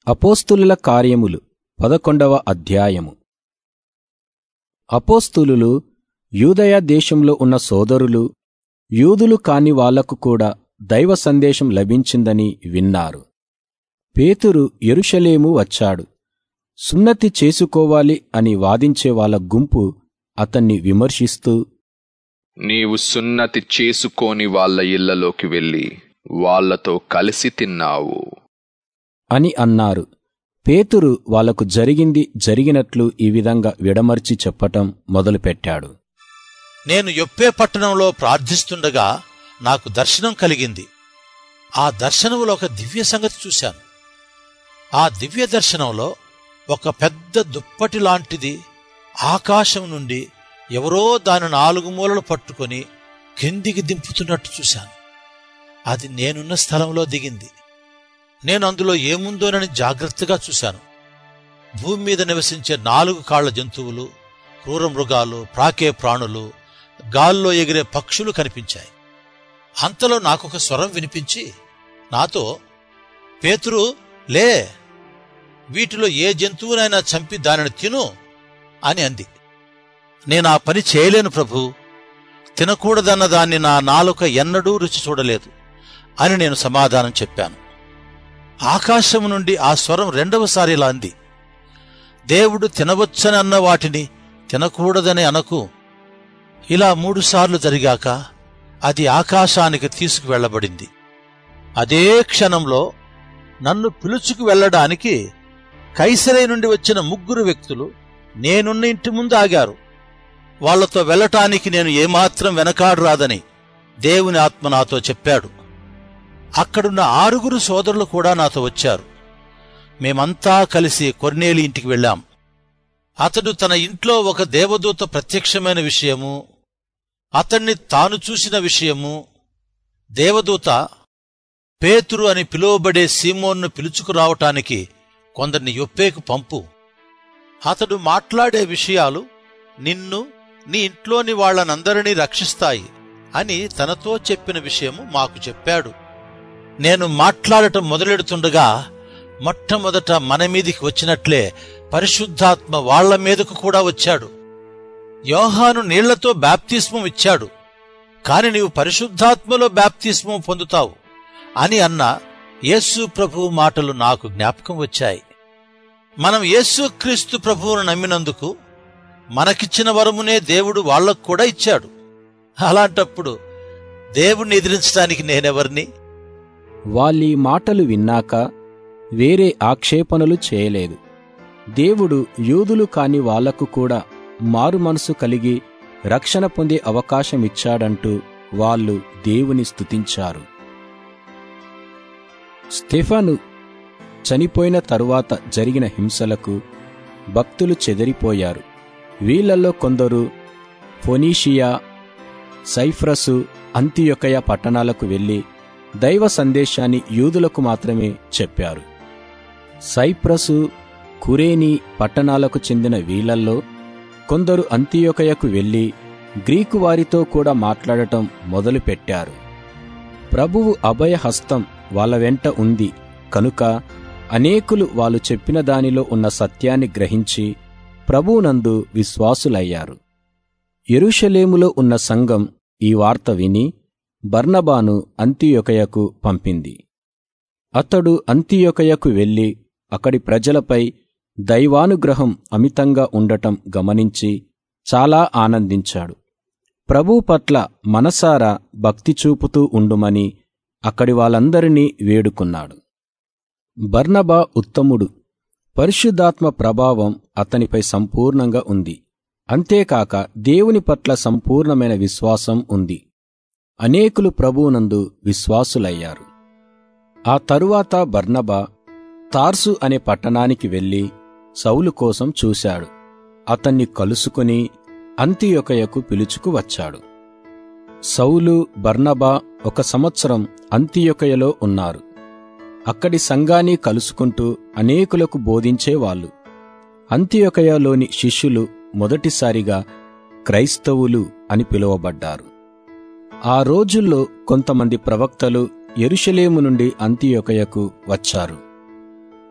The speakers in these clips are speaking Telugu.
అపోస్తులుల కార్యములు పదకొండవ అధ్యాయము అపోస్తులులు యూదయ దేశంలో ఉన్న సోదరులు యూదులు కాని వాళ్లకు కూడా దైవ సందేశం లభించిందని విన్నారు పేతురు యెరూషలేము వచ్చాడు సున్నతి చేసుకోవాలి అని వాదించే వాళ్ళ గుంపు అతన్ని విమర్శిస్తూ నీవు సున్నతి చేసుకోని వాళ్ళ ఇళ్లలోకి వెళ్ళి వాళ్ళతో కలిసి తిన్నావు అని అన్నారు పేతురు వాళ్లకు జరిగింది జరిగినట్లు ఈ విధంగా విడమర్చి చెప్పటం మొదలుపెట్టాడు నేను యొప్పే పట్టణంలో ప్రార్థిస్తుండగా నాకు దర్శనం కలిగింది ఆ దర్శనంలో ఒక దివ్య సంగతి చూశాను ఆ దివ్య దర్శనంలో ఒక పెద్ద దుప్పటి లాంటిది ఆకాశం నుండి ఎవరో దాని నాలుగు మూలలు పట్టుకొని కిందికి దింపుతున్నట్టు చూశాను అది నేనున్న స్థలంలో దిగింది నేను అందులో ఏముందోనని జాగ్రత్తగా చూశాను భూమి మీద నివసించే నాలుగు కాళ్ల జంతువులు క్రూర మృగాలు ప్రాకే ప్రాణులు గాల్లో ఎగిరే పక్షులు కనిపించాయి అంతలో నాకొక స్వరం వినిపించి నాతో పేతురు లే వీటిలో ఏ జంతువునైనా చంపి దానిని తిను అని అంది నేను ఆ పని చేయలేను ప్రభు తినకూడదన్న దాన్ని నా నాలుక ఎన్నడూ రుచి చూడలేదు అని నేను సమాధానం చెప్పాను ఆకాశం నుండి ఆ స్వరం రెండవసారి ఇలా అంది దేవుడు తినవచ్చని అన్న వాటిని తినకూడదని అనకు ఇలా మూడుసార్లు జరిగాక అది ఆకాశానికి తీసుకువెళ్లబడింది అదే క్షణంలో నన్ను పిలుచుకు వెళ్ళడానికి కైసరై నుండి వచ్చిన ముగ్గురు వ్యక్తులు నేనున్న ఇంటి ముందు ఆగారు వాళ్లతో వెళ్ళటానికి నేను ఏమాత్రం వెనకాడరాదని దేవుని ఆత్మ నాతో చెప్పాడు అక్కడున్న ఆరుగురు సోదరులు కూడా నాతో వచ్చారు మేమంతా కలిసి కొర్నేలి ఇంటికి వెళ్ళాం అతడు తన ఇంట్లో ఒక దేవదూత ప్రత్యక్షమైన విషయము అతన్ని తాను చూసిన విషయము దేవదూత పేతురు అని పిలువబడే సీమోన్ను పిలుచుకురావటానికి కొందరిని యొప్పేకు పంపు అతడు మాట్లాడే విషయాలు నిన్ను నీ ఇంట్లోని వాళ్ళనందరినీ రక్షిస్తాయి అని తనతో చెప్పిన విషయము మాకు చెప్పాడు నేను మాట్లాడటం మొదలెడుతుండగా మొట్టమొదట మన మీదికి వచ్చినట్లే పరిశుద్ధాత్మ వాళ్ల మీదకు కూడా వచ్చాడు యోహాను నీళ్లతో బ్యాప్తిస్మం ఇచ్చాడు కాని నీవు పరిశుద్ధాత్మలో బ్యాప్తిస్మం పొందుతావు అని అన్న యేసు ప్రభువు మాటలు నాకు జ్ఞాపకం వచ్చాయి మనం యేసు క్రీస్తు ప్రభువును నమ్మినందుకు మనకిచ్చిన వరమునే దేవుడు వాళ్లకు కూడా ఇచ్చాడు అలాంటప్పుడు దేవుణ్ణి ఎదిరించడానికి నేనెవరిని వాళ్ళీ మాటలు విన్నాక వేరే ఆక్షేపణలు చేయలేదు దేవుడు యూదులు కాని వాళ్లకు కూడా మారు మనసు కలిగి రక్షణ పొందే అవకాశం ఇచ్చాడంటూ వాళ్ళు దేవుని స్తుతించారు స్టెఫాను చనిపోయిన తరువాత జరిగిన హింసలకు భక్తులు చెదిరిపోయారు వీళ్లలో కొందరు ఫొనీషియా సైఫ్రసు అంతియొకయ పట్టణాలకు వెళ్లి దైవ సందేశాన్ని యూదులకు మాత్రమే చెప్పారు సైప్రసు కురేని పట్టణాలకు చెందిన వీళ్లల్లో కొందరు అంతియొకయకు వెళ్లి గ్రీకు వారితో కూడా మాట్లాడటం మొదలుపెట్టారు ప్రభువు అభయహస్తం వాళ్ళ వెంట ఉంది కనుక అనేకులు వాళ్ళు చెప్పిన దానిలో ఉన్న సత్యాన్ని గ్రహించి ప్రభువునందు విశ్వాసులయ్యారు యెరూషలేములో ఉన్న సంఘం ఈ వార్త విని బర్నబాను అంతియొకయకు పంపింది అతడు అంతియొకయకు వెళ్లి అక్కడి ప్రజలపై దైవానుగ్రహం అమితంగా ఉండటం గమనించి చాలా ఆనందించాడు ప్రభు పట్ల మనసారా భక్తి చూపుతూ ఉండుమని అక్కడి వాళ్ళందరినీ వేడుకున్నాడు బర్నబా ఉత్తముడు పరిశుద్ధాత్మ ప్రభావం అతనిపై సంపూర్ణంగా ఉంది అంతేకాక దేవుని పట్ల సంపూర్ణమైన విశ్వాసం ఉంది అనేకులు ప్రభువునందు విశ్వాసులయ్యారు ఆ తరువాత బర్నబా తార్సు అనే పట్టణానికి వెళ్లి సౌలు కోసం చూశాడు అతన్ని కలుసుకుని అంతియొకయకు పిలుచుకు వచ్చాడు సౌలు బర్నబా ఒక సంవత్సరం అంతియొకయలో ఉన్నారు అక్కడి సంఘాన్ని కలుసుకుంటూ అనేకులకు బోధించేవాళ్లు అంత్యొకయలోని శిష్యులు మొదటిసారిగా క్రైస్తవులు అని పిలువబడ్డారు ఆ రోజుల్లో కొంతమంది ప్రవక్తలు యెరూషలేము నుండి అంతియొకయకు వచ్చారు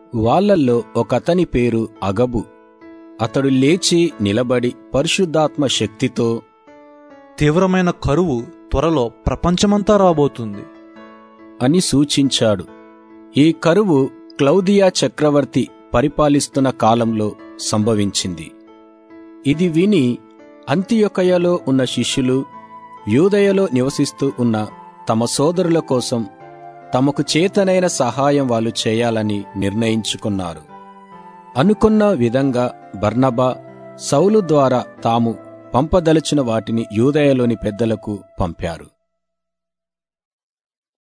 వాళ్ళల్లో ఒకతని పేరు అగబు అతడు లేచి నిలబడి పరిశుద్ధాత్మ శక్తితో తీవ్రమైన కరువు త్వరలో ప్రపంచమంతా రాబోతుంది అని సూచించాడు ఈ కరువు క్లౌదియా చక్రవర్తి పరిపాలిస్తున్న కాలంలో సంభవించింది ఇది విని అంత్యొకయలో ఉన్న శిష్యులు యూదయలో నివసిస్తూ ఉన్న తమ సోదరుల కోసం తమకు చేతనైన సహాయం వాళ్ళు చేయాలని నిర్ణయించుకున్నారు అనుకున్న విధంగా బర్నబా సౌలు ద్వారా తాము పంపదలిచిన వాటిని యూదయలోని పెద్దలకు పంపారు